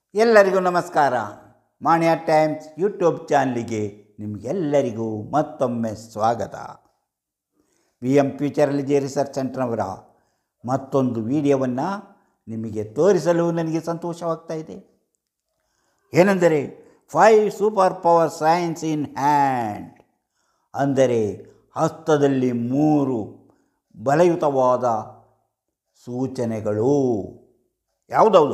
ಎಲ್ಲರಿಗೂ ನಮಸ್ಕಾರ ಮಾಣಿಯ times YouTube ಚಾನಲಿಗೆ ನಿಮಗೆಲ್ಲರಿಗೂ ಮತ್ತೊಮ್ಮೆ ಸ್ವಾಗತ ವಿ ಎಂ ಫ್ಯೂಚರಾಲಜಿ ರಿಸರ್ಚ್ ಸೆಂಟರ್ನವರ ಮತ್ತೊಂದು ವಿಡಿಯೋವನ್ನು ನಿಮಗೆ ತೋರಿಸಲು ನನಗೆ ಸಂತೋಷವಾಗ್ತಾ ಇದೆ ಏನೆಂದರೆ five super power science in hand ಅಂದರೆ ಹಸ್ತದಲ್ಲಿ ಮೂರು ಬಲಯುತವಾದ ಸೂಚನೆಗಳು ಯಾವುದೌದು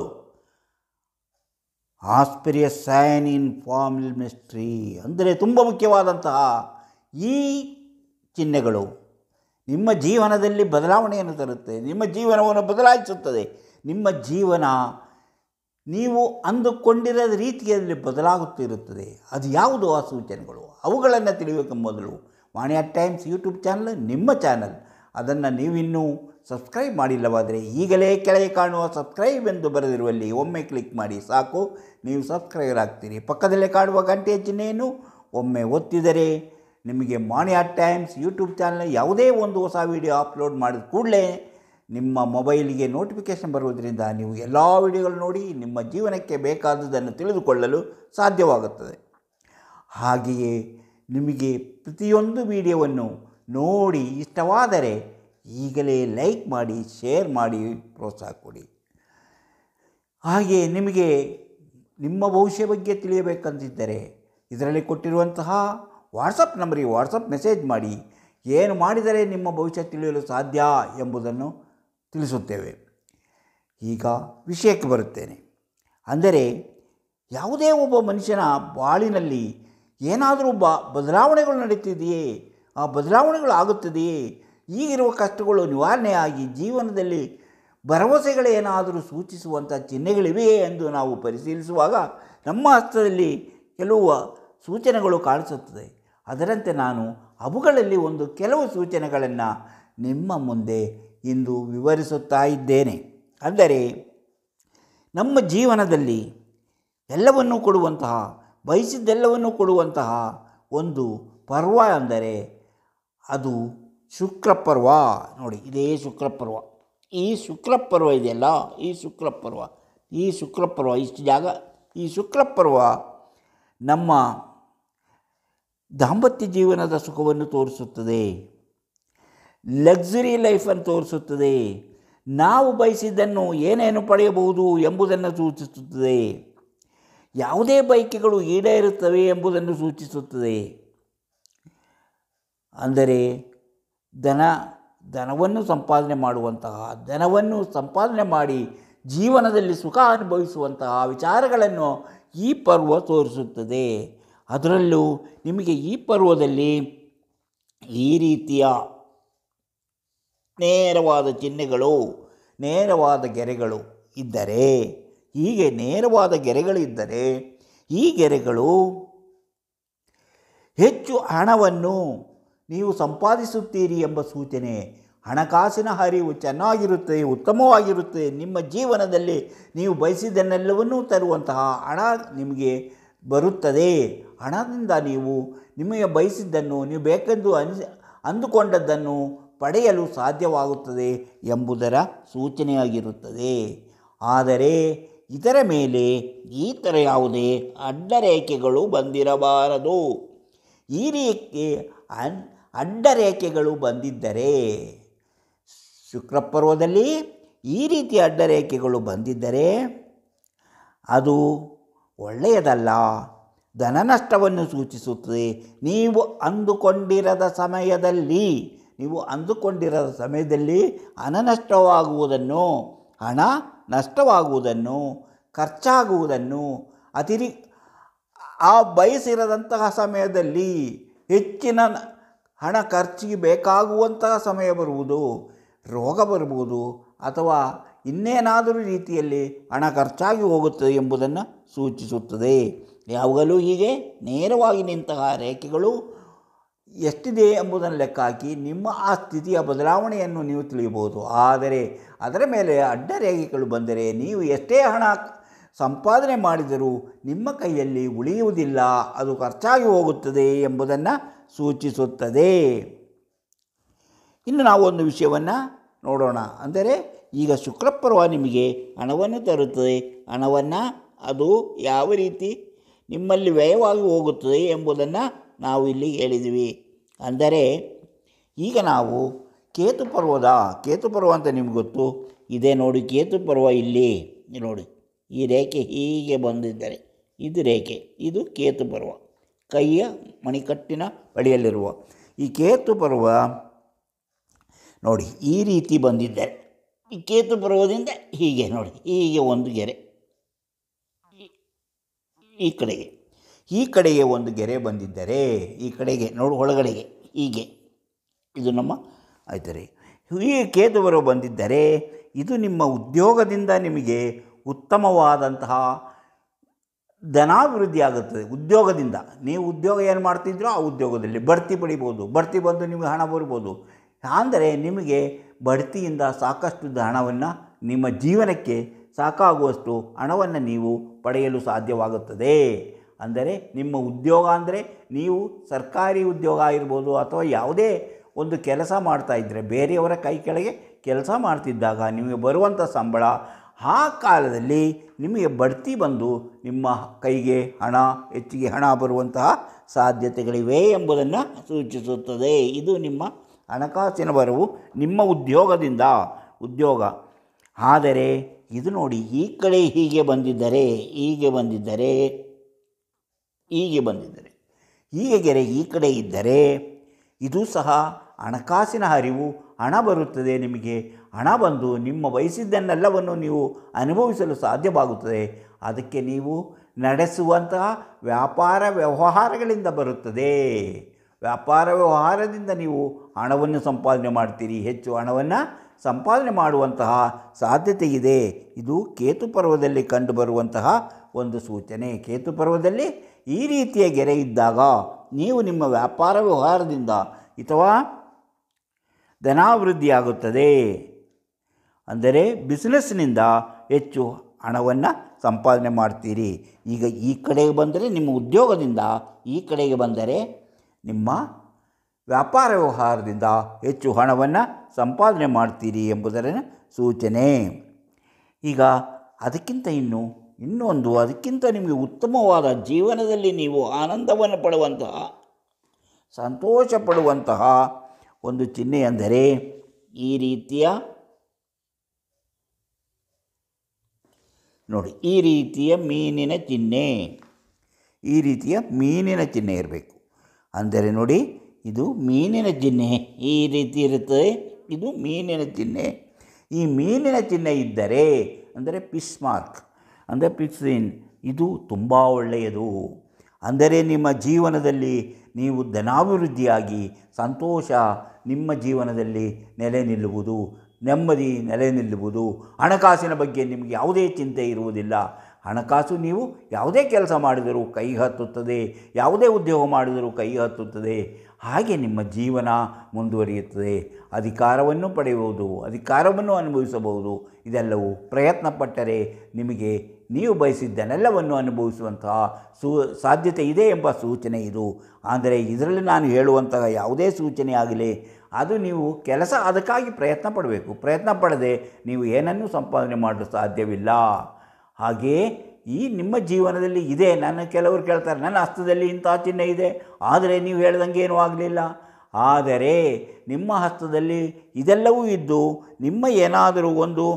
ಆಸ್ಪಿರಿಯಸ್ ಸೈನ್ ಇನ್ ಫಾರ್ಮಿಲ್ ಮಿಸ್ಟ್ರಿ ಅಂದರೆ ತುಂಬ ಮುಖ್ಯವಾದಂತಹ ಈ ಚಿಹ್ನೆಗಳು ನಿಮ್ಮ ಜೀವನದಲ್ಲಿ ಬದಲಾವಣೆಯನ್ನು ತರುತ್ತೆ ನಿಮ್ಮ ಜೀವನವನ್ನು ಬದಲಾಯಿಸುತ್ತದೆ ನಿಮ್ಮ ಜೀವನ ನೀವು ಅಂದುಕೊಂಡಿರದ ರೀತಿಯಲ್ಲಿ ಬದಲಾಗುತ್ತಿರುತ್ತದೆ ಅದು ಯಾವುದು ಆ ಸೂಚನೆಗಳು ಅವುಗಳನ್ನು ತಿಳಿಯೋಕೆ ಮೊದಲು ವಾಣಿಯ ಟೈಮ್ಸ್ ಯೂಟ್ಯೂಬ್ ಚಾನಲ್ ನಿಮ್ಮ ಚಾನಲ್ ಅದನ್ನು ನೀವಿನ್ನೂ ಸಬ್ಸ್ಕ್ರೈಬ್ ಮಾಡಿಲ್ಲವಾದರೆ ಈಗಲೇ ಕೆಳಗೆ ಕಾಣುವ ಸಬ್ಸ್ಕ್ರೈಬ್ ಎಂದು ಬರೆದಿರುವಲ್ಲಿ ಒಮ್ಮೆ ಕ್ಲಿಕ್ ಮಾಡಿ ಸಾಕು ನೀವು ಸಬ್ಸ್ಕ್ರೈಬರ್ ಆಗ್ತೀರಿ ಪಕ್ಕದಲ್ಲೇ ಕಾಣುವ ಗಂಟೆಯ ಚಿಹ್ನೆಯನ್ನು ಒಮ್ಮೆ ಒತ್ತಿದರೆ ನಿಮಗೆ ಮಾಣಿಯಾ ಟೈಮ್ಸ್ ಯೂಟ್ಯೂಬ್ ಚಾನಲ್ ಯಾವುದೇ ಒಂದು ಹೊಸ ವಿಡಿಯೋ ಅಪ್ಲೋಡ್ ಮಾಡಿದ ಕೂಡಲೇ ನಿಮ್ಮ ಮೊಬೈಲಿಗೆ ನೋಟಿಫಿಕೇಷನ್ ಬರುವುದರಿಂದ ನೀವು ಎಲ್ಲ ವಿಡಿಯೋಗಳು ನೋಡಿ ನಿಮ್ಮ ಜೀವನಕ್ಕೆ ಬೇಕಾದುದನ್ನು ತಿಳಿದುಕೊಳ್ಳಲು ಸಾಧ್ಯವಾಗುತ್ತದೆ ಹಾಗೆಯೇ ನಿಮಗೆ ಪ್ರತಿಯೊಂದು ವಿಡಿಯೋವನ್ನು ನೋಡಿ ಇಷ್ಟವಾದರೆ ಈಗಲೇ ಲೈಕ್ ಮಾಡಿ ಶೇರ್ ಮಾಡಿ ಪ್ರೋತ್ಸಾಹ ಕೊಡಿ ಹಾಗೆ ನಿಮಗೆ ನಿಮ್ಮ ಭವಿಷ್ಯ ಬಗ್ಗೆ ತಿಳಿಯಬೇಕಂತಿದ್ದರೆ ಇದರಲ್ಲಿ ಕೊಟ್ಟಿರುವಂತಹ ವಾಟ್ಸಪ್ ನಂಬರಿಗೆ ವಾಟ್ಸಪ್ ಮೆಸೇಜ್ ಮಾಡಿ ಏನು ಮಾಡಿದರೆ ನಿಮ್ಮ ಭವಿಷ್ಯ ತಿಳಿಯಲು ಸಾಧ್ಯ ಎಂಬುದನ್ನು ತಿಳಿಸುತ್ತೇವೆ ಈಗ ವಿಷಯಕ್ಕೆ ಬರುತ್ತೇನೆ ಅಂದರೆ ಯಾವುದೇ ಒಬ್ಬ ಮನುಷ್ಯನ ಬಾಳಿನಲ್ಲಿ ಏನಾದರೂ ಬ ಬದಲಾವಣೆಗಳು ನಡೀತಿದೆಯೇ ಆ ಬದಲಾವಣೆಗಳು ಆಗುತ್ತದೆಯೇ ಈಗಿರುವ ಕಷ್ಟಗಳು ನಿವಾರಣೆಯಾಗಿ ಜೀವನದಲ್ಲಿ ಭರವಸೆಗಳೇನಾದರೂ ಸೂಚಿಸುವಂಥ ಚಿಹ್ನೆಗಳಿವೆಯೇ ಎಂದು ನಾವು ಪರಿಶೀಲಿಸುವಾಗ ನಮ್ಮ ಹಸ್ತದಲ್ಲಿ ಕೆಲವು ಸೂಚನೆಗಳು ಕಾಣಿಸುತ್ತದೆ ಅದರಂತೆ ನಾನು ಅವುಗಳಲ್ಲಿ ಒಂದು ಕೆಲವು ಸೂಚನೆಗಳನ್ನು ನಿಮ್ಮ ಮುಂದೆ ಇಂದು ವಿವರಿಸುತ್ತಾ ಇದ್ದೇನೆ ಅಂದರೆ ನಮ್ಮ ಜೀವನದಲ್ಲಿ ಎಲ್ಲವನ್ನೂ ಕೊಡುವಂತಹ ಬಯಸಿದ್ದೆಲ್ಲವನ್ನೂ ಕೊಡುವಂತಹ ಒಂದು ಪರ್ವ ಅಂದರೆ ಅದು ಶುಕ್ರಪರ್ವ ನೋಡಿ ಇದೇ ಶುಕ್ರಪರ್ವ ಈ ಶುಕ್ರಪರ್ವ ಇದೆಯಲ್ಲ ಈ ಶುಕ್ರಪರ್ವ ಈ ಶುಕ್ರಪರ್ವ ಇಷ್ಟು ಜಾಗ ಈ ಶುಕ್ರಪರ್ವ ನಮ್ಮ ದಾಂಪತ್ಯ ಜೀವನದ ಸುಖವನ್ನು ತೋರಿಸುತ್ತದೆ ಲಕ್ಸುರಿ ಲೈಫನ್ನು ತೋರಿಸುತ್ತದೆ ನಾವು ಬಯಸಿದ್ದನ್ನು ಏನೇನು ಪಡೆಯಬಹುದು ಎಂಬುದನ್ನು ಸೂಚಿಸುತ್ತದೆ ಯಾವುದೇ ಬಯಕೆಗಳು ಈಡೇರುತ್ತವೆ ಎಂಬುದನ್ನು ಸೂಚಿಸುತ್ತದೆ ಅಂದರೆ ಧನ ಧನವನ್ನು ಸಂಪಾದನೆ ಮಾಡುವಂತಹ ಧನವನ್ನು ಸಂಪಾದನೆ ಮಾಡಿ ಜೀವನದಲ್ಲಿ ಸುಖ ಅನುಭವಿಸುವಂತಹ ವಿಚಾರಗಳನ್ನು ಈ ಪರ್ವ ತೋರಿಸುತ್ತದೆ ಅದರಲ್ಲೂ ನಿಮಗೆ ಈ ಪರ್ವದಲ್ಲಿ ಈ ರೀತಿಯ ನೇರವಾದ ಚಿಹ್ನೆಗಳು ನೇರವಾದ ಗೆರೆಗಳು ಇದ್ದರೆ ಹೀಗೆ ನೇರವಾದ ಗೆರೆಗಳಿದ್ದರೆ ಈ ಗೆರೆಗಳು ಹೆಚ್ಚು ಹಣವನ್ನು ನೀವು ಸಂಪಾದಿಸುತ್ತೀರಿ ಎಂಬ ಸೂಚನೆ ಹಣಕಾಸಿನ ಹರಿವು ಚೆನ್ನಾಗಿರುತ್ತದೆ ಉತ್ತಮವಾಗಿರುತ್ತದೆ ನಿಮ್ಮ ಜೀವನದಲ್ಲಿ ನೀವು ಬಯಸಿದ್ದನ್ನೆಲ್ಲವನ್ನೂ ತರುವಂತಹ ಹಣ ನಿಮಗೆ ಬರುತ್ತದೆ ಹಣದಿಂದ ನೀವು ನಿಮಗೆ ಬಯಸಿದ್ದನ್ನು ನೀವು ಬೇಕೆಂದು ಅನಿಸಿ ಅಂದುಕೊಂಡದ್ದನ್ನು ಪಡೆಯಲು ಸಾಧ್ಯವಾಗುತ್ತದೆ ಎಂಬುದರ ಸೂಚನೆಯಾಗಿರುತ್ತದೆ ಆದರೆ ಇದರ ಮೇಲೆ ಈ ಥರ ಯಾವುದೇ ಅಡ್ಡರೇಖೆಗಳು ಬಂದಿರಬಾರದು ಈ ರೀತಿ ಅನ್ ಅಡ್ಡರೇಖೆಗಳು ಬಂದಿದ್ದರೆ ಶುಕ್ರಪರ್ವದಲ್ಲಿ ಈ ರೀತಿ ಅಡ್ಡರೇಖೆಗಳು ಬಂದಿದ್ದರೆ ಅದು ಒಳ್ಳೆಯದಲ್ಲ ಧನ ನಷ್ಟವನ್ನು ಸೂಚಿಸುತ್ತದೆ ನೀವು ಅಂದುಕೊಂಡಿರದ ಸಮಯದಲ್ಲಿ ನೀವು ಅಂದುಕೊಂಡಿರದ ಸಮಯದಲ್ಲಿ ಹಣ ನಷ್ಟವಾಗುವುದನ್ನು ಹಣ ನಷ್ಟವಾಗುವುದನ್ನು ಖರ್ಚಾಗುವುದನ್ನು ಅತಿರಿ ಆ ಬಯಸಿರದಂತಹ ಸಮಯದಲ್ಲಿ ಹೆಚ್ಚಿನ ಹಣ ಖರ್ಚಿಗೆ ಬೇಕಾಗುವಂತಹ ಸಮಯ ಬರುವುದು ರೋಗ ಬರುವುದು ಅಥವಾ ಇನ್ನೇನಾದರೂ ರೀತಿಯಲ್ಲಿ ಹಣ ಖರ್ಚಾಗಿ ಹೋಗುತ್ತದೆ ಎಂಬುದನ್ನು ಸೂಚಿಸುತ್ತದೆ ಯಾವಾಗಲೂ ಹೀಗೆ ನೇರವಾಗಿ ನಿಂತಹ ರೇಖೆಗಳು ಎಷ್ಟಿದೆ ಎಂಬುದನ್ನು ಲೆಕ್ಕ ಹಾಕಿ ನಿಮ್ಮ ಆ ಸ್ಥಿತಿಯ ಬದಲಾವಣೆಯನ್ನು ನೀವು ತಿಳಿಯಬಹುದು ಆದರೆ ಅದರ ಮೇಲೆ ಅಡ್ಡ ರೇಖೆಗಳು ಬಂದರೆ ನೀವು ಎಷ್ಟೇ ಹಣ ಸಂಪಾದನೆ ಮಾಡಿದರೂ ನಿಮ್ಮ ಕೈಯಲ್ಲಿ ಉಳಿಯುವುದಿಲ್ಲ ಅದು ಖರ್ಚಾಗಿ ಹೋಗುತ್ತದೆ ಎಂಬುದನ್ನು ಸೂಚಿಸುತ್ತದೆ ಇನ್ನು ನಾವು ಒಂದು ವಿಷಯವನ್ನು ನೋಡೋಣ ಅಂದರೆ ಈಗ ಶುಕ್ರಪರ್ವ ನಿಮಗೆ ಹಣವನ್ನು ತರುತ್ತದೆ ಹಣವನ್ನು ಅದು ಯಾವ ರೀತಿ ನಿಮ್ಮಲ್ಲಿ ವ್ಯಯವಾಗಿ ಹೋಗುತ್ತದೆ ಎಂಬುದನ್ನು ನಾವು ಇಲ್ಲಿ ಹೇಳಿದ್ವಿ ಅಂದರೆ ಈಗ ನಾವು ಕೇತು ಪರ್ವದ ಕೇತು ಪರ್ವ ಅಂತ ನಿಮ್ಗೆ ಗೊತ್ತು ಇದೇ ನೋಡಿ ಕೇತು ಪರ್ವ ಇಲ್ಲಿ ನೋಡಿ ಈ ರೇಖೆ ಹೀಗೆ ಬಂದಿದ್ದರೆ ಇದು ರೇಖೆ ಇದು ಕೇತು ಪರ್ವ ಕೈಯ ಮಣಿಕಟ್ಟಿನ ಬಳಿಯಲ್ಲಿರುವ ಈ ಕೇತು ಪರ್ವ ನೋಡಿ ಈ ರೀತಿ ಬಂದಿದ್ದರೆ ಈ ಕೇತು ಪರ್ವದಿಂದ ಹೀಗೆ ನೋಡಿ ಹೀಗೆ ಒಂದು ಗೆರೆ ಈ- ಈ ಕಡೆಗೆ ಈ ಕಡೆಗೆ ಒಂದು ಗೆರೆ ಬಂದಿದ್ದರೆ ಈ ಕಡೆಗೆ ನೋಡು ಒಳಗಡೆಗೆ ಹೀಗೆ ಇದು ನಮ್ಮ ಆಯ್ತು ರೀ ಈ ಕೇತು ಬರೋ ಬಂದಿದ್ದರೆ ಇದು ನಿಮ್ಮ ಉದ್ಯೋಗದಿಂದ ನಿಮಗೆ ಉತ್ತಮವಾದಂತಹ ಧನಾಭಿವೃದ್ಧಿ ಆಗುತ್ತದೆ ಉದ್ಯೋಗದಿಂದ ನೀವು ಉದ್ಯೋಗ ಏನು ಮಾಡ್ತಿದ್ರೋ ಆ ಉದ್ಯೋಗದಲ್ಲಿ ಬಡ್ತಿ ಪಡಿಬೋದು ಬಡ್ತಿ ಬಂದು ನಿಮಗೆ ಹಣ ಬರ್ಬೋದು ಅಂದರೆ ನಿಮಗೆ ಬಡ್ತಿಯಿಂದ ಸಾಕಷ್ಟು ಹಣವನ್ನು ನಿಮ್ಮ ಜೀವನಕ್ಕೆ ಸಾಕಾಗುವಷ್ಟು ಹಣವನ್ನು ನೀವು ಪಡೆಯಲು ಸಾಧ್ಯವಾಗುತ್ತದೆ ಅಂದರೆ ನಿಮ್ಮ ಉದ್ಯೋಗ ಅಂದರೆ ನೀವು ಸರ್ಕಾರಿ ಉದ್ಯೋಗ ಆಗಿರ್ಬೋದು ಅಥವಾ ಯಾವುದೇ ಒಂದು ಕೆಲಸ ಮಾಡ್ತಾ ಇದ್ದರೆ ಬೇರೆಯವರ ಕೈ ಕೆಳಗೆ ಕೆಲಸ ಮಾಡ್ತಿದ್ದಾಗ ನಿಮಗೆ ಬರುವಂಥ ಸಂಬಳ ಆ ಕಾಲದಲ್ಲಿ ನಿಮಗೆ ಬಡ್ತಿ ಬಂದು ನಿಮ್ಮ ಕೈಗೆ ಹಣ ಹೆಚ್ಚಿಗೆ ಹಣ ಬರುವಂತಹ ಸಾಧ್ಯತೆಗಳಿವೆ ಎಂಬುದನ್ನು ಸೂಚಿಸುತ್ತದೆ ಇದು ನಿಮ್ಮ ಹಣಕಾಸಿನ ಬರವು ನಿಮ್ಮ ಉದ್ಯೋಗದಿಂದ ಉದ್ಯೋಗ ಆದರೆ ಇದು ನೋಡಿ ಈ ಕಡೆ ಹೀಗೆ ಬಂದಿದ್ದರೆ ಹೀಗೆ ಬಂದಿದ್ದರೆ ಹೀಗೆ ಬಂದಿದ್ದರೆ ಹೀಗೆ ಗೆರೆ ಈ ಕಡೆ ಇದ್ದರೆ ಇದು ಸಹ ಹಣಕಾಸಿನ ಹರಿವು ಹಣ ಬರುತ್ತದೆ ನಿಮಗೆ ಹಣ ಬಂದು ನಿಮ್ಮ ಬಯಸಿದ್ದನ್ನೆಲ್ಲವನ್ನು ನೀವು ಅನುಭವಿಸಲು ಸಾಧ್ಯವಾಗುತ್ತದೆ ಅದಕ್ಕೆ ನೀವು ನಡೆಸುವಂತಹ ವ್ಯಾಪಾರ ವ್ಯವಹಾರಗಳಿಂದ ಬರುತ್ತದೆ ವ್ಯಾಪಾರ ವ್ಯವಹಾರದಿಂದ ನೀವು ಹಣವನ್ನು ಸಂಪಾದನೆ ಮಾಡ್ತೀರಿ ಹೆಚ್ಚು ಹಣವನ್ನು ಸಂಪಾದನೆ ಮಾಡುವಂತಹ ಸಾಧ್ಯತೆ ಇದೆ ಇದು ಕೇತು ಪರ್ವದಲ್ಲಿ ಕಂಡುಬರುವಂತಹ ಒಂದು ಸೂಚನೆ ಕೇತು ಪರ್ವದಲ್ಲಿ ಈ ರೀತಿಯ ಗೆರೆ ಇದ್ದಾಗ ನೀವು ನಿಮ್ಮ ವ್ಯಾಪಾರ ವ್ಯವಹಾರದಿಂದ ಅಥವಾ ಧನಾಭಿವೃದ್ಧಿಯಾಗುತ್ತದೆ ಅಂದರೆ ಬಿಸ್ನೆಸ್ನಿಂದ ಹೆಚ್ಚು ಹಣವನ್ನು ಸಂಪಾದನೆ ಮಾಡ್ತೀರಿ ಈಗ ಈ ಕಡೆಗೆ ಬಂದರೆ ನಿಮ್ಮ ಉದ್ಯೋಗದಿಂದ ಈ ಕಡೆಗೆ ಬಂದರೆ ನಿಮ್ಮ ವ್ಯಾಪಾರ ವ್ಯವಹಾರದಿಂದ ಹೆಚ್ಚು ಹಣವನ್ನು ಸಂಪಾದನೆ ಮಾಡ್ತೀರಿ ಎಂಬುದರ ಸೂಚನೆ ಈಗ ಅದಕ್ಕಿಂತ ಇನ್ನು ಇನ್ನೊಂದು ಅದಕ್ಕಿಂತ ನಿಮಗೆ ಉತ್ತಮವಾದ ಜೀವನದಲ್ಲಿ ನೀವು ಆನಂದವನ್ನು ಪಡುವಂತಹ ಸಂತೋಷ ಪಡುವಂತಹ ಒಂದು ಚಿಹ್ನೆ ಎಂದರೆ ಈ ರೀತಿಯ ನೋಡಿ ಈ ರೀತಿಯ ಮೀನಿನ ಚಿಹ್ನೆ ಈ ರೀತಿಯ ಮೀನಿನ ಚಿಹ್ನೆ ಇರಬೇಕು ಅಂದರೆ ನೋಡಿ ಇದು ಮೀನಿನ ಚಿಹ್ನೆ ಈ ರೀತಿ ಇರುತ್ತದೆ ಇದು ಮೀನಿನ ಚಿಹ್ನೆ ಈ ಮೀನಿನ ಚಿಹ್ನೆ ಇದ್ದರೆ ಅಂದರೆ ಪಿಸ್ ಮಾರ್ಕ್ ಅಂದರೆ ಪಿಕ್ಸಿನ್ ಇದು ತುಂಬ ಒಳ್ಳೆಯದು ಅಂದರೆ ನಿಮ್ಮ ಜೀವನದಲ್ಲಿ ನೀವು ಧನಾಭಿವೃದ್ಧಿಯಾಗಿ ಸಂತೋಷ ನಿಮ್ಮ ಜೀವನದಲ್ಲಿ ನೆಲೆ ನಿಲ್ಲುವುದು ನೆಮ್ಮದಿ ನೆಲೆ ನಿಲ್ಲುವುದು ಹಣಕಾಸಿನ ಬಗ್ಗೆ ನಿಮಗೆ ಯಾವುದೇ ಚಿಂತೆ ಇರುವುದಿಲ್ಲ ಹಣಕಾಸು ನೀವು ಯಾವುದೇ ಕೆಲಸ ಮಾಡಿದರೂ ಕೈ ಹತ್ತುತ್ತದೆ ಯಾವುದೇ ಉದ್ಯೋಗ ಮಾಡಿದರೂ ಕೈ ಹತ್ತುತ್ತದೆ ಹಾಗೆ ನಿಮ್ಮ ಜೀವನ ಮುಂದುವರಿಯುತ್ತದೆ ಅಧಿಕಾರವನ್ನು ಪಡೆಯುವುದು ಅಧಿಕಾರವನ್ನು ಅನುಭವಿಸಬಹುದು ಇದೆಲ್ಲವೂ ಪ್ರಯತ್ನ ಪಟ್ಟರೆ ನಿಮಗೆ ನೀವು ಬಯಸಿದ್ದನ್ನೆಲ್ಲವನ್ನು ಅನುಭವಿಸುವಂತಹ ಸೂ ಸಾಧ್ಯತೆ ಇದೆ ಎಂಬ ಸೂಚನೆ ಇದು ಆದರೆ ಇದರಲ್ಲಿ ನಾನು ಹೇಳುವಂತಹ ಯಾವುದೇ ಸೂಚನೆ ಆಗಲಿ ಅದು ನೀವು ಕೆಲಸ ಅದಕ್ಕಾಗಿ ಪ್ರಯತ್ನ ಪಡಬೇಕು ಪ್ರಯತ್ನ ಪಡದೆ ನೀವು ಏನನ್ನೂ ಸಂಪಾದನೆ ಮಾಡಲು ಸಾಧ್ಯವಿಲ್ಲ ಹಾಗೆಯೇ ಈ ನಿಮ್ಮ ಜೀವನದಲ್ಲಿ ಇದೆ ನನ್ನ ಕೆಲವರು ಕೇಳ್ತಾರೆ ನನ್ನ ಹಸ್ತದಲ್ಲಿ ಇಂಥ ಚಿಹ್ನೆ ಇದೆ ಆದರೆ ನೀವು ಹೇಳ್ದಂಗೆ ಏನೂ ಆಗಲಿಲ್ಲ ಆದರೆ ನಿಮ್ಮ ಹಸ್ತದಲ್ಲಿ ಇದೆಲ್ಲವೂ ಇದ್ದು ನಿಮ್ಮ ಏನಾದರೂ ಒಂದು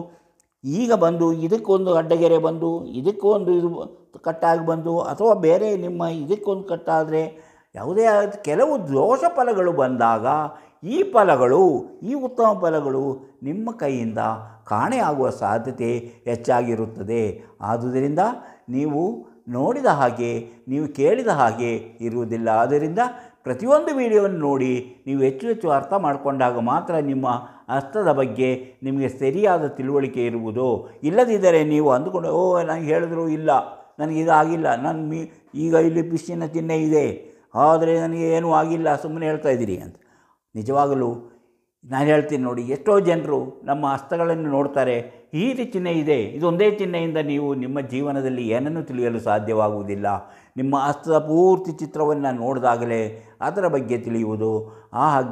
ಈಗ ಬಂದು ಇದಕ್ಕೊಂದು ಅಡ್ಡಗೆರೆ ಬಂದು ಇದಕ್ಕೊಂದು ಇದು ಕಟ್ಟಾಗಿ ಬಂದು ಅಥವಾ ಬೇರೆ ನಿಮ್ಮ ಇದಕ್ಕೊಂದು ಕಟ್ಟಾದರೆ ಯಾವುದೇ ಆದ ಕೆಲವು ದೋಷ ಫಲಗಳು ಬಂದಾಗ ಈ ಫಲಗಳು ಈ ಉತ್ತಮ ಫಲಗಳು ನಿಮ್ಮ ಕೈಯಿಂದ ಕಾಣೆಯಾಗುವ ಸಾಧ್ಯತೆ ಹೆಚ್ಚಾಗಿರುತ್ತದೆ ಆದುದರಿಂದ ನೀವು ನೋಡಿದ ಹಾಗೆ ನೀವು ಕೇಳಿದ ಹಾಗೆ ಇರುವುದಿಲ್ಲ ಆದ್ದರಿಂದ ಪ್ರತಿಯೊಂದು ವಿಡಿಯೋವನ್ನು ನೋಡಿ ನೀವು ಹೆಚ್ಚು ಹೆಚ್ಚು ಅರ್ಥ ಮಾಡಿಕೊಂಡಾಗ ಮಾತ್ರ ನಿಮ್ಮ ಹಸ್ತದ ಬಗ್ಗೆ ನಿಮಗೆ ಸರಿಯಾದ ತಿಳುವಳಿಕೆ ಇರುವುದು ಇಲ್ಲದಿದ್ದರೆ ನೀವು ಅಂದುಕೊಂಡು ಓ ನನಗೆ ಹೇಳಿದ್ರು ಇಲ್ಲ ನನಗೆ ಇದು ಆಗಿಲ್ಲ ನನ್ನ ಮೀ ಈಗ ಇಲ್ಲಿ ಪಿಶ್ಚಿನ ಚಿಹ್ನೆ ಇದೆ ಆದರೆ ನನಗೆ ಏನೂ ಆಗಿಲ್ಲ ಸುಮ್ಮನೆ ಹೇಳ್ತಾ ಇದ್ದೀರಿ ಅಂತ ನಿಜವಾಗಲೂ ನಾನು ಹೇಳ್ತೀನಿ ನೋಡಿ ಎಷ್ಟೋ ಜನರು ನಮ್ಮ ಹಸ್ತಗಳನ್ನು ನೋಡ್ತಾರೆ ಈ ರೀತಿ ಚಿಹ್ನೆ ಇದೆ ಇದೊಂದೇ ಚಿಹ್ನೆಯಿಂದ ನೀವು ನಿಮ್ಮ ಜೀವನದಲ್ಲಿ ಏನನ್ನೂ ತಿಳಿಯಲು ಸಾಧ್ಯವಾಗುವುದಿಲ್ಲ ನಿಮ್ಮ ಹಸ್ತದ ಪೂರ್ತಿ ಚಿತ್ರವನ್ನು ನೋಡಿದಾಗಲೇ ಅದರ ಬಗ್ಗೆ ತಿಳಿಯುವುದು ಆ ಹಗ್ಗ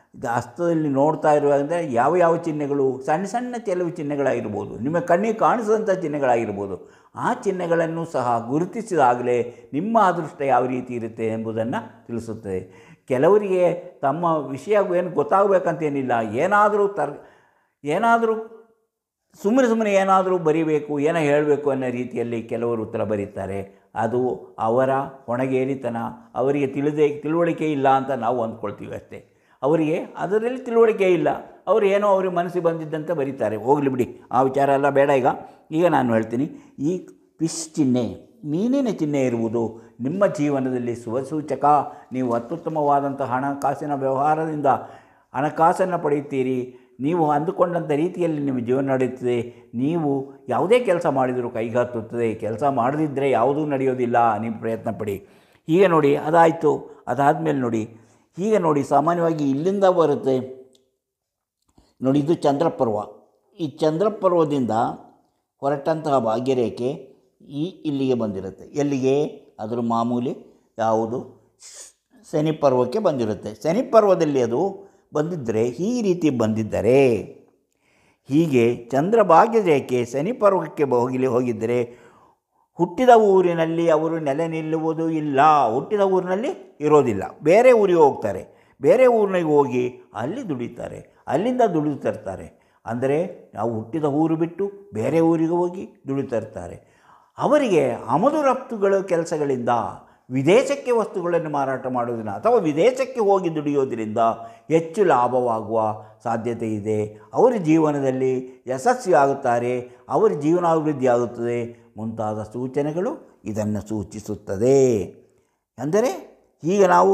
ಇದು ಹಸ್ತದಲ್ಲಿ ನೋಡ್ತಾ ಇರುವಾಗ ಯಾವ ಯಾವ ಚಿಹ್ನೆಗಳು ಸಣ್ಣ ಸಣ್ಣ ಕೆಲವು ಚಿಹ್ನೆಗಳಾಗಿರ್ಬೋದು ನಿಮ್ಮ ಕಣ್ಣಿಗೆ ಕಾಣಿಸಿದಂಥ ಚಿಹ್ನೆಗಳಾಗಿರ್ಬೋದು ಆ ಚಿಹ್ನೆಗಳನ್ನು ಸಹ ಗುರುತಿಸಿದಾಗಲೇ ನಿಮ್ಮ ಅದೃಷ್ಟ ಯಾವ ರೀತಿ ಇರುತ್ತೆ ಎಂಬುದನ್ನು ತಿಳಿಸುತ್ತದೆ ಕೆಲವರಿಗೆ ತಮ್ಮ ವಿಷಯ ಏನು ಗೊತ್ತಾಗಬೇಕಂತೇನಿಲ್ಲ ಏನಾದರೂ ತರ್ ಏನಾದರೂ ಸುಮ್ಮನೆ ಸುಮ್ಮನೆ ಏನಾದರೂ ಬರಿಬೇಕು ಏನೋ ಹೇಳಬೇಕು ಅನ್ನೋ ರೀತಿಯಲ್ಲಿ ಕೆಲವರು ಉತ್ತರ ಬರೀತಾರೆ ಅದು ಅವರ ಹೊಣಗೇರಿತನ ಅವರಿಗೆ ತಿಳಿದೇ ತಿಳುವಳಿಕೆ ಇಲ್ಲ ಅಂತ ನಾವು ಅಂದ್ಕೊಳ್ತೀವಿ ಅಷ್ಟೇ ಅವರಿಗೆ ಅದರಲ್ಲಿ ತಿಳುವಳಿಕೆ ಇಲ್ಲ ಅವರು ಏನೋ ಅವ್ರಿಗೆ ಮನಸ್ಸಿಗೆ ಬಂದಿದ್ದಂತೆ ಬರೀತಾರೆ ಹೋಗಲಿ ಬಿಡಿ ಆ ವಿಚಾರ ಎಲ್ಲ ಬೇಡ ಈಗ ಈಗ ನಾನು ಹೇಳ್ತೀನಿ ಈ ಫಿಶ್ ಚಿಹ್ನೆ ಮೀನಿನ ಚಿಹ್ನೆ ಇರುವುದು ನಿಮ್ಮ ಜೀವನದಲ್ಲಿ ಶುಭಸೂಚಕ ನೀವು ಅತ್ಯುತ್ತಮವಾದಂಥ ಹಣಕಾಸಿನ ವ್ಯವಹಾರದಿಂದ ಹಣಕಾಸನ್ನು ಪಡೆಯುತ್ತೀರಿ ನೀವು ಅಂದುಕೊಂಡಂಥ ರೀತಿಯಲ್ಲಿ ನಿಮ್ಮ ಜೀವನ ನಡೆಯುತ್ತದೆ ನೀವು ಯಾವುದೇ ಕೆಲಸ ಮಾಡಿದರೂ ಕೈಗಾತುತ್ತದೆ ಕೆಲಸ ಮಾಡದಿದ್ದರೆ ಯಾವುದೂ ನಡೆಯೋದಿಲ್ಲ ನೀವು ಪ್ರಯತ್ನ ಪಡಿ ಈಗ ನೋಡಿ ಅದಾಯಿತು ಅದಾದಮೇಲೆ ನೋಡಿ ಈಗ ನೋಡಿ ಸಾಮಾನ್ಯವಾಗಿ ಇಲ್ಲಿಂದ ಬರುತ್ತೆ ನೋಡಿ ಇದು ಚಂದ್ರಪರ್ವ ಈ ಚಂದ್ರಪರ್ವದಿಂದ ಹೊರಟಂತಹ ಭಾಗ್ಯರೇಖೆ ಈ ಇಲ್ಲಿಗೆ ಬಂದಿರುತ್ತೆ ಎಲ್ಲಿಗೆ ಅದರ ಮಾಮೂಲಿ ಯಾವುದು ಶನಿ ಪರ್ವಕ್ಕೆ ಬಂದಿರುತ್ತೆ ಶನಿ ಪರ್ವದಲ್ಲಿ ಅದು ಬಂದಿದ್ದರೆ ಈ ರೀತಿ ಬಂದಿದ್ದರೆ ಹೀಗೆ ಚಂದ್ರ ಭಾಗ್ಯರೇಖೆ ಶನಿ ಪರ್ವಕ್ಕೆ ಹೋಗಿ ಹೋಗಿದ್ದರೆ ಹುಟ್ಟಿದ ಊರಿನಲ್ಲಿ ಅವರು ನೆಲೆ ನಿಲ್ಲುವುದು ಇಲ್ಲ ಹುಟ್ಟಿದ ಊರಿನಲ್ಲಿ ಇರೋದಿಲ್ಲ ಬೇರೆ ಊರಿಗೆ ಹೋಗ್ತಾರೆ ಬೇರೆ ಊರಿನಿಗೆ ಹೋಗಿ ಅಲ್ಲಿ ದುಡಿತಾರೆ ಅಲ್ಲಿಂದ ದುಡಿದು ತರ್ತಾರೆ ಅಂದರೆ ನಾವು ಹುಟ್ಟಿದ ಊರು ಬಿಟ್ಟು ಬೇರೆ ಊರಿಗೆ ಹೋಗಿ ದುಡಿದು ತರ್ತಾರೆ ಅವರಿಗೆ ಆಮದು ರಫ್ತುಗಳ ಕೆಲಸಗಳಿಂದ ವಿದೇಶಕ್ಕೆ ವಸ್ತುಗಳನ್ನು ಮಾರಾಟ ಮಾಡೋದನ್ನು ಅಥವಾ ವಿದೇಶಕ್ಕೆ ಹೋಗಿ ದುಡಿಯೋದರಿಂದ ಹೆಚ್ಚು ಲಾಭವಾಗುವ ಸಾಧ್ಯತೆ ಇದೆ ಅವರ ಜೀವನದಲ್ಲಿ ಯಶಸ್ವಿಯಾಗುತ್ತಾರೆ ಅವರ ಜೀವನಾಭಿವೃದ್ಧಿ ಆಗುತ್ತದೆ ಮುಂತಾದ ಸೂಚನೆಗಳು ಇದನ್ನು ಸೂಚಿಸುತ್ತದೆ ಅಂದರೆ ಈಗ ನಾವು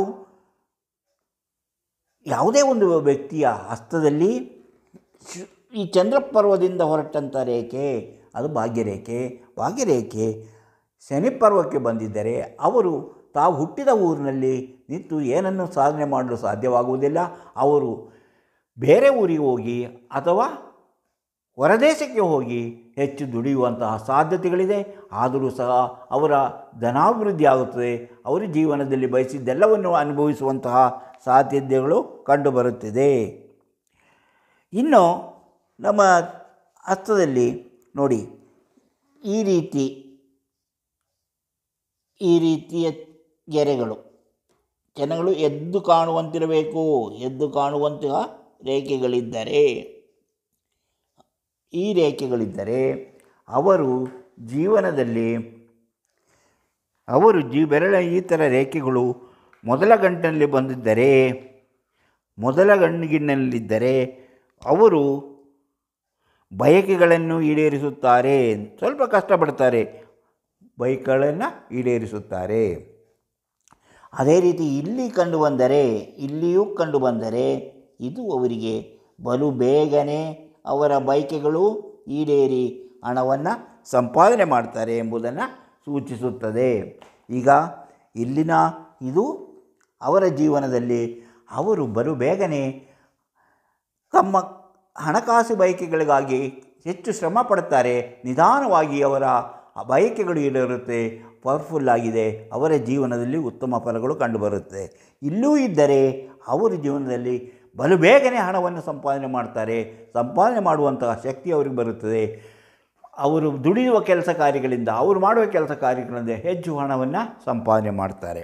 ಯಾವುದೇ ಒಂದು ವ್ಯಕ್ತಿಯ ಹಸ್ತದಲ್ಲಿ ಶು- ಈ ಚಂದ್ರಪರ್ವದಿಂದ ಹೊರಟಂಥ ರೇಖೆ ಅದು ಭಾಗ್ಯರೇಖೆ ಭಾಗ್ಯರೇಖೆ ಶನಿ ಪರ್ವಕ್ಕೆ ಬಂದಿದ್ದರೆ ಅವರು ತಾವು ಹುಟ್ಟಿದ ಊರಿನಲ್ಲಿ ನಿಂತು ಏನನ್ನು ಸಾಧನೆ ಮಾಡಲು ಸಾಧ್ಯವಾಗುವುದಿಲ್ಲ ಅವರು ಬೇರೆ ಊರಿಗೆ ಹೋಗಿ ಅಥವಾ ಹೊರದೇಶಕ್ಕೆ ಹೋಗಿ ಹೆಚ್ಚು ದುಡಿಯುವಂತಹ ಸಾಧ್ಯತೆಗಳಿದೆ ಆದರೂ ಸಹ ಅವರ ಧನಾಭಿವೃದ್ಧಿ ಆಗುತ್ತದೆ ಅವರ ಜೀವನದಲ್ಲಿ ಬಯಸಿದ್ದೆಲ್ಲವನ್ನು ಅನುಭವಿಸುವಂತಹ ಸಾಧ್ಯತೆಗಳು ಕಂಡುಬರುತ್ತಿದೆ ಇನ್ನು ನಮ್ಮ ಹಸ್ತದಲ್ಲಿ ನೋಡಿ ಈ ರೀತಿ ಈ ರೀತಿಯ ಗೆರೆಗಳು ಜನಗಳು ಎದ್ದು ಕಾಣುವಂತಿರಬೇಕು ಎದ್ದು ಕಾಣುವಂತಹ ರೇಖೆಗಳಿದ್ದರೆ ಈ ರೇಖೆಗಳಿದ್ದರೆ ಅವರು ಜೀವನದಲ್ಲಿ ಅವರು ಜೀ ಬೆರಳ ಈ ಥರ ರೇಖೆಗಳು ಮೊದಲ ಗಂಟಿನಲ್ಲಿ ಬಂದಿದ್ದರೆ ಮೊದಲ ಗಂಡಿನಲ್ಲಿದ್ದರೆ ಅವರು ಬಯಕೆಗಳನ್ನು ಈಡೇರಿಸುತ್ತಾರೆ ಸ್ವಲ್ಪ ಕಷ್ಟಪಡ್ತಾರೆ ಬೈಕ್ಗಳನ್ನು ಈಡೇರಿಸುತ್ತಾರೆ ಅದೇ ರೀತಿ ಇಲ್ಲಿ ಕಂಡು ಬಂದರೆ ಇಲ್ಲಿಯೂ ಕಂಡು ಬಂದರೆ ಇದು ಅವರಿಗೆ ಬಲು ಬೇಗನೆ ಅವರ ಬಯಕೆಗಳು ಈಡೇರಿ ಹಣವನ್ನು ಸಂಪಾದನೆ ಮಾಡ್ತಾರೆ ಎಂಬುದನ್ನು ಸೂಚಿಸುತ್ತದೆ ಈಗ ಇಲ್ಲಿನ ಇದು ಅವರ ಜೀವನದಲ್ಲಿ ಅವರು ಬಲು ಬೇಗನೆ ತಮ್ಮ ಹಣಕಾಸು ಬಯಕೆಗಳಿಗಾಗಿ ಹೆಚ್ಚು ಶ್ರಮ ಪಡುತ್ತಾರೆ ನಿಧಾನವಾಗಿ ಅವರ ಬಯಕೆಗಳು ಈಡೇರುತ್ತೆ ಪವರ್ಫುಲ್ ಆಗಿದೆ ಅವರ ಜೀವನದಲ್ಲಿ ಉತ್ತಮ ಫಲಗಳು ಕಂಡುಬರುತ್ತೆ ಇಲ್ಲೂ ಇದ್ದರೆ ಅವರ ಜೀವನದಲ್ಲಿ ಬಲು ಬೇಗನೆ ಹಣವನ್ನು ಸಂಪಾದನೆ ಮಾಡ್ತಾರೆ ಸಂಪಾದನೆ ಮಾಡುವಂತಹ ಶಕ್ತಿ ಅವರಿಗೆ ಬರುತ್ತದೆ ಅವರು ದುಡಿಯುವ ಕೆಲಸ ಕಾರ್ಯಗಳಿಂದ ಅವರು ಮಾಡುವ ಕೆಲಸ ಕಾರ್ಯಗಳಿಂದ ಹೆಚ್ಚು ಹಣವನ್ನು ಸಂಪಾದನೆ ಮಾಡ್ತಾರೆ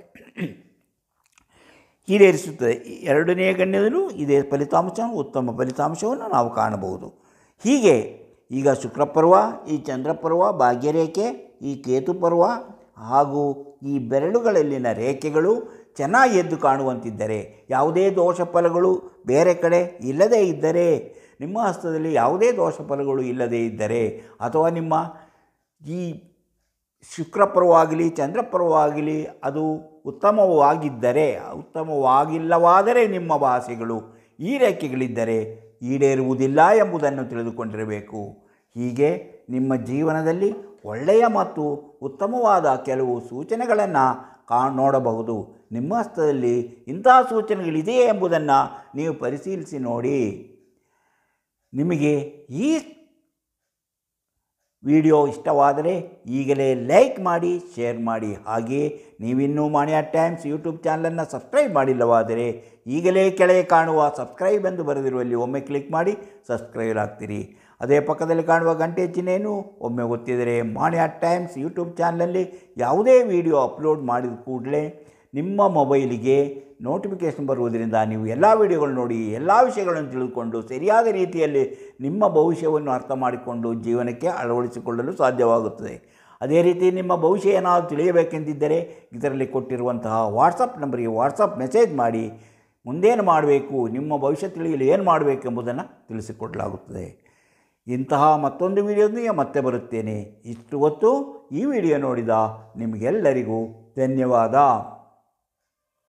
ಈಡೇರಿಸುತ್ತದೆ ಎರಡನೆಯ ಗಣ್ಯದಲ್ಲೂ ಇದೇ ಫಲಿತಾಂಶ ಉತ್ತಮ ಫಲಿತಾಂಶವನ್ನು ನಾವು ಕಾಣಬಹುದು ಹೀಗೆ ಈಗ ಶುಕ್ರಪರ್ವ ಈ ಚಂದ್ರಪರ್ವ ಭಾಗ್ಯರೇಖೆ ಈ ಕೇತುಪರ್ವ ಹಾಗೂ ಈ ಬೆರಳುಗಳಲ್ಲಿನ ರೇಖೆಗಳು ಚೆನ್ನಾಗಿ ಎದ್ದು ಕಾಣುವಂತಿದ್ದರೆ ಯಾವುದೇ ದೋಷ ಫಲಗಳು ಬೇರೆ ಕಡೆ ಇಲ್ಲದೇ ಇದ್ದರೆ ನಿಮ್ಮ ಹಸ್ತದಲ್ಲಿ ಯಾವುದೇ ದೋಷ ಫಲಗಳು ಇಲ್ಲದೇ ಇದ್ದರೆ ಅಥವಾ ನಿಮ್ಮ ಈ ಶುಕ್ರಪರ್ವವಾಗಲಿ ಚಂದ್ರಪರ್ವವಾಗಲಿ ಅದು ಉತ್ತಮವಾಗಿದ್ದರೆ ಉತ್ತಮವಾಗಿಲ್ಲವಾದರೆ ನಿಮ್ಮ ಭಾಷೆಗಳು ಈ ರೇಖೆಗಳಿದ್ದರೆ ಈಡೇರುವುದಿಲ್ಲ ಎಂಬುದನ್ನು ತಿಳಿದುಕೊಂಡಿರಬೇಕು ಹೀಗೆ ನಿಮ್ಮ ಜೀವನದಲ್ಲಿ ಒಳ್ಳೆಯ ಮತ್ತು ಉತ್ತಮವಾದ ಕೆಲವು ಸೂಚನೆಗಳನ್ನು ಕಾ ನೋಡಬಹುದು ನಿಮ್ಮ ಹಸ್ತದಲ್ಲಿ ಇಂತಹ ಸೂಚನೆಗಳಿದೆಯೇ ಎಂಬುದನ್ನು ನೀವು ಪರಿಶೀಲಿಸಿ ನೋಡಿ ನಿಮಗೆ ಈ ವಿಡಿಯೋ ಇಷ್ಟವಾದರೆ ಈಗಲೇ ಲೈಕ್ ಮಾಡಿ ಶೇರ್ ಮಾಡಿ ಹಾಗೆಯೇ ನೀವಿನ್ನೂ ಮಾಣಿಯಾ ಟೈಮ್ಸ್ ಯೂಟ್ಯೂಬ್ ಚಾನಲನ್ನು ಸಬ್ಸ್ಕ್ರೈಬ್ ಮಾಡಿಲ್ಲವಾದರೆ ಈಗಲೇ ಕೆಳಗೆ ಕಾಣುವ ಸಬ್ಸ್ಕ್ರೈಬ್ ಎಂದು ಬರೆದಿರುವಲ್ಲಿ ಒಮ್ಮೆ ಕ್ಲಿಕ್ ಮಾಡಿ ಸಬ್ಸ್ಕ್ರೈಬ್ ಆಗ್ತೀರಿ ಅದೇ ಪಕ್ಕದಲ್ಲಿ ಕಾಣುವ ಗಂಟೆ ಚಿಹ್ನೆಯನ್ನು ಒಮ್ಮೆ ಒತ್ತಿದರೆ ಮಾಣಿಯಾ ಟೈಮ್ಸ್ ಯೂಟ್ಯೂಬ್ ಚಾನಲಲ್ಲಿ ಯಾವುದೇ ವಿಡಿಯೋ ಅಪ್ಲೋಡ್ ಮಾಡಿದ ಕೂಡಲೇ ನಿಮ್ಮ ಮೊಬೈಲಿಗೆ ನೋಟಿಫಿಕೇಷನ್ ಬರುವುದರಿಂದ ನೀವು ಎಲ್ಲ ವಿಡಿಯೋಗಳು ನೋಡಿ ಎಲ್ಲ ವಿಷಯಗಳನ್ನು ತಿಳಿದುಕೊಂಡು ಸರಿಯಾದ ರೀತಿಯಲ್ಲಿ ನಿಮ್ಮ ಭವಿಷ್ಯವನ್ನು ಅರ್ಥ ಮಾಡಿಕೊಂಡು ಜೀವನಕ್ಕೆ ಅಳವಡಿಸಿಕೊಳ್ಳಲು ಸಾಧ್ಯವಾಗುತ್ತದೆ ಅದೇ ರೀತಿ ನಿಮ್ಮ ಭವಿಷ್ಯ ಏನಾದರೂ ತಿಳಿಯಬೇಕೆಂದಿದ್ದರೆ ಇದರಲ್ಲಿ ಕೊಟ್ಟಿರುವಂತಹ ವಾಟ್ಸಪ್ ನಂಬರಿಗೆ ವಾಟ್ಸಪ್ ಮೆಸೇಜ್ ಮಾಡಿ ಮುಂದೇನು ಮಾಡಬೇಕು ನಿಮ್ಮ ಭವಿಷ್ಯ ತಿಳಿಯಲು ಏನು ಮಾಡಬೇಕೆಂಬುದನ್ನು ತಿಳಿಸಿಕೊಡಲಾಗುತ್ತದೆ ಇಂತಹ ಮತ್ತೊಂದು ವಿಡಿಯೋದೊಂದಿಗೆ ಮತ್ತೆ ಬರುತ್ತೇನೆ ಇಷ್ಟು ಹೊತ್ತು ಈ ವಿಡಿಯೋ ನೋಡಿದ ನಿಮಗೆಲ್ಲರಿಗೂ ಧನ್ಯವಾದ